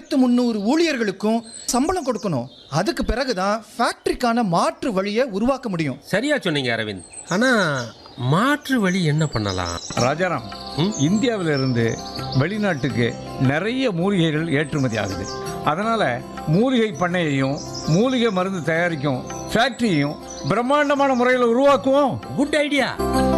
ஆயிரத்து முந்நூறு ஊழியர்களுக்கும் சம்பளம் கொடுக்கணும் அதுக்கு பிறகுதான் ஃபேக்டரிக்கான மாற்று வழியை உருவாக்க முடியும் சரியா சொன்னீங்க அரவிந்த் ஆனா மாற்று வழி என்ன பண்ணலாம் ராஜாராம் ம்? இந்தியாவிலிருந்து வெளிநாட்டுக்கு நிறைய மூலிகைகள் ஏற்றுமதி ஆகுது அதனால மூலிகை பண்ணையையும் மூலிகை மருந்து தயாரிக்கும் ஃபேக்டரியையும் பிரம்மாண்டமான முறையில் உருவாக்குவோம் குட் ஐடியா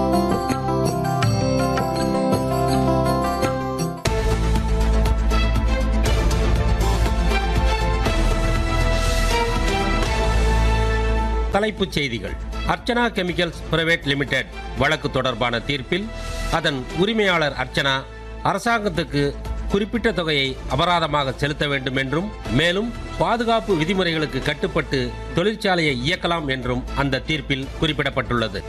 தலைப்புச் செய்திகள் அர்ச்சனா கெமிக்கல்ஸ் பிரைவேட் லிமிடெட் வழக்கு தொடர்பான தீர்ப்பில் அதன் உரிமையாளர் அர்ச்சனா அரசாங்கத்துக்கு குறிப்பிட்ட தொகையை அபராதமாக செலுத்த வேண்டும் என்றும் மேலும் பாதுகாப்பு விதிமுறைகளுக்கு கட்டுப்பட்டு தொழிற்சாலையை இயக்கலாம் என்றும் அந்த தீர்ப்பில் குறிப்பிடப்பட்டுள்ளது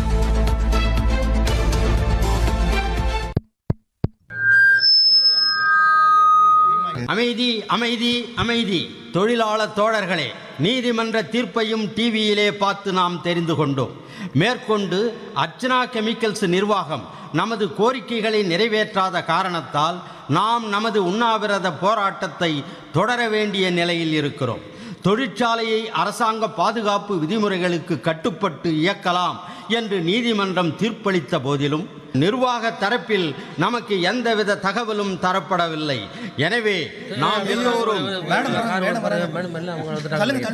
அமைதி அமைதி அமைதி தொழிலாளர் தோழர்களே நீதிமன்ற தீர்ப்பையும் டிவியிலே பார்த்து நாம் தெரிந்து கொண்டோம் மேற்கொண்டு அர்ச்சனா கெமிக்கல்ஸ் நிர்வாகம் நமது கோரிக்கைகளை நிறைவேற்றாத காரணத்தால் நாம் நமது உண்ணாவிரத போராட்டத்தை தொடர வேண்டிய நிலையில் இருக்கிறோம் தொழிற்சாலையை அரசாங்க பாதுகாப்பு விதிமுறைகளுக்கு கட்டுப்பட்டு இயக்கலாம் என்று நீதிமன்றம் தீர்ப்பளித்த போதிலும் நிர்வாக தரப்பில் நமக்கு எந்தவித தகவலும் தரப்படவில்லை எனவே நாம் எல்லோரும் மேடம் வராங்க, மேடம் வராங்க. தள்ளுங்க,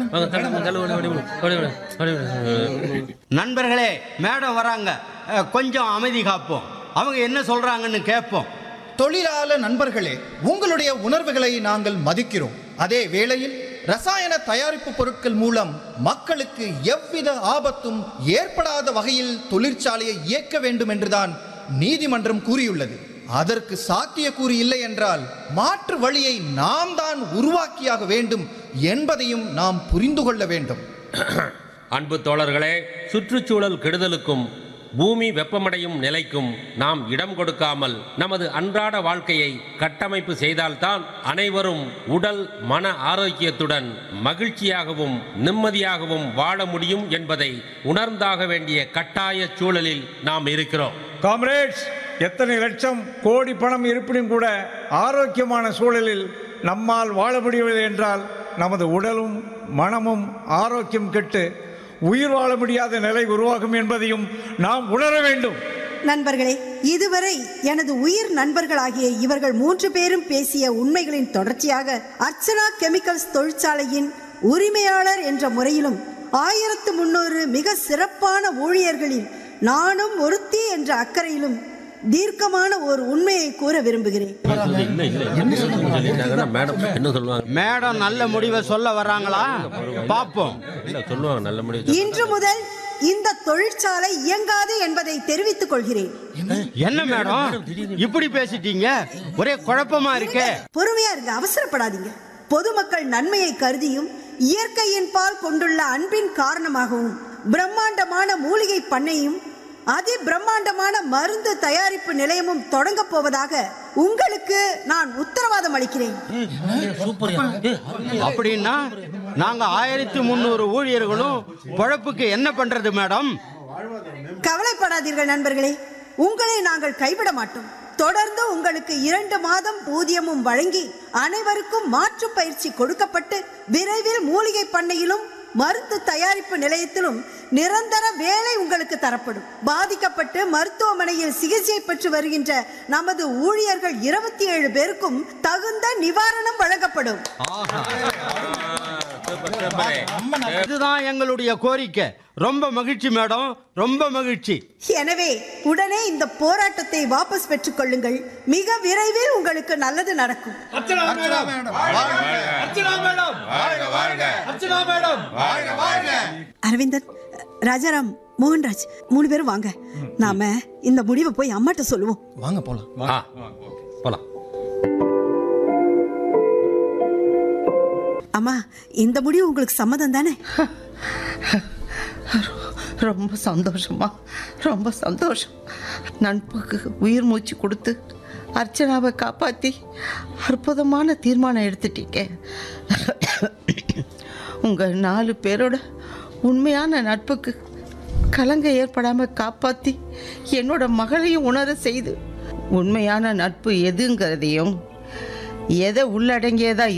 தள்ளுங்க. நண்பர்களே மேடம் வராங்க அஹ், கொஞ்சம் அமைதி காப்போம் அவங்க என்ன சொல்றாங்கன்னு கேட்போம் தொழிலாள நண்பர்களே உங்களுடைய உணர்வுகளை நாங்கள் மதிக்கிறோம் அதே வேளையில் ரசாயன தயாரிப்பு பொருட்கள் மூலம் மக்களுக்கு எவ்வித ஆபத்தும் ஏற்படாத வகையில் தொழிற்சாலையை இயக்க வேண்டும் என்றுதான் நீதிமன்றம் கூறியுள்ளது அதற்கு சாத்தியக்கூறு இல்லை என்றால் மாற்று வழியை நாம் தான் உருவாக்கியாக வேண்டும் என்பதையும் நாம் புரிந்து கொள்ள வேண்டும் அன்பு தோழர்களே சுற்றுச்சூழல் கெடுதலுக்கும் பூமி வெப்பமடையும் நிலைக்கும் நாம் இடம் கொடுக்காமல் நமது அன்றாட வாழ்க்கையை கட்டமைப்பு செய்தால்தான் அனைவரும் உடல் மன ஆரோக்கியத்துடன் மகிழ்ச்சியாகவும் நிம்மதியாகவும் வாழ முடியும் என்பதை உணர்ந்தாக வேண்டிய கட்டாய சூழலில் நாம் இருக்கிறோம் காம்ரேட்ஸ் எத்தனை லட்சம் கோடி பணம் இருப்பினும் கூட ஆரோக்கியமான சூழலில் நம்மால் வாழ முடியவில்லை என்றால் நமது உடலும் மனமும் ஆரோக்கியம் கெட்டு உயிர் வாழ முடியாத நிலை உருவாகும் என்பதையும் நாம் உணர வேண்டும் நண்பர்களே இதுவரை எனது உயிர் நண்பர்களாகிய இவர்கள் மூன்று பேரும் பேசிய உண்மைகளின் தொடர்ச்சியாக அர்ச்சனா கெமிக்கல்ஸ் தொழிற்சாலையின் உரிமையாளர் என்ற முறையிலும் ஆயிரத்து முன்னூறு மிக சிறப்பான ஊழியர்களில் நானும் ஒருத்தி என்ற அக்கறையிலும் தீர்க்கமான ஒரு உண்மையை கூற விரும்புகிறேன் இல்ல இல்ல மேடம் என்ன சொல்லுவாங்க மேடம் நல்ல முடிவை சொல்ல வர்றாங்களா பார்ப்போம் இல்ல சொல்லுவாங்க நல்ல முடிவு இன்று முதல் இந்த தொழிற்சாலை இயங்காது என்பதை தெரிவித்துக் கொள்கிறேன் என்ன மேடம் இப்படி பேசிட்டீங்க ஒரே குழப்பமா இருக்கே பொறுமையா இருங்க அவசரப்படாதீங்க பொதுமக்கள் நன்மையை கருதியும் இயற்கையின் பால் கொண்டுள்ள அன்பின் காரணமாகவும் பிரம்மாண்டமான மூலிகை பண்ணையும் அதி பிரம்மாண்டமான மருந்து தயாரிப்பு நிலையமும் தொடங்கப் போவதாக உங்களுக்கு நான் உத்தரவாதம் அளிக்கிறேன் அப்படின்னா நாங்க ஆயிரத்தி முந்நூறு ஊழியர்களும் பொழப்புக்கு என்ன பண்றது மேடம் கவலைப்படாதீர்கள் நண்பர்களே உங்களை நாங்கள் கைவிட மாட்டோம் தொடர்ந்து உங்களுக்கு இரண்டு மாதம் ஊதியமும் வழங்கி அனைவருக்கும் மாற்று பயிற்சி கொடுக்கப்பட்டு விரைவில் மூலிகை பண்ணையிலும் மருந்து தயாரிப்பு நிலையத்திலும் நிரந்தர வேலை உங்களுக்கு தரப்படும் பாதிக்கப்பட்டு மருத்துவமனையில் சிகிச்சை பெற்று வருகின்ற நமது ஊழியர்கள் இருபத்தி ஏழு பேருக்கும் தகுந்த நிவாரணம் வழங்கப்படும் இதுதான் எங்களுடைய கோரிக்கை ரொம்ப மகிழ்ச்சி மேடம் ரொம்ப மகிழ்ச்சி எனவே உடனே இந்த போராட்டத்தை வாபஸ் பெற்றுக் கொள்ளுங்கள் மிக விரைவில் உங்களுக்கு நல்லது நடக்கும் அரவிந்தன் ராஜாராம் மோகன்ராஜ் மூணு பேரும் வாங்க நாம இந்த முடிவை போய் அம்மாட்ட சொல்லுவோம் வாங்க போலாம் ஆ போலாம் அம்மா இந்த முடிவு உங்களுக்கு சம்மதம் தானே ரொம்ப சந்தோஷமா ரொம்ப சந்தோஷம் நண்புக்கு உயிர் மூச்சு கொடுத்து அர்ச்சனாவை காப்பாற்றி அற்புதமான தீர்மானம் எடுத்துட்டீங்க உங்கள் நாலு பேரோட உண்மையான நட்புக்கு கலங்க ஏற்படாமல் காப்பாற்றி என்னோட மகளையும் உணர செய்து உண்மையான நட்பு எதுங்கிறதையும் எதை உள்ளடங்கியதா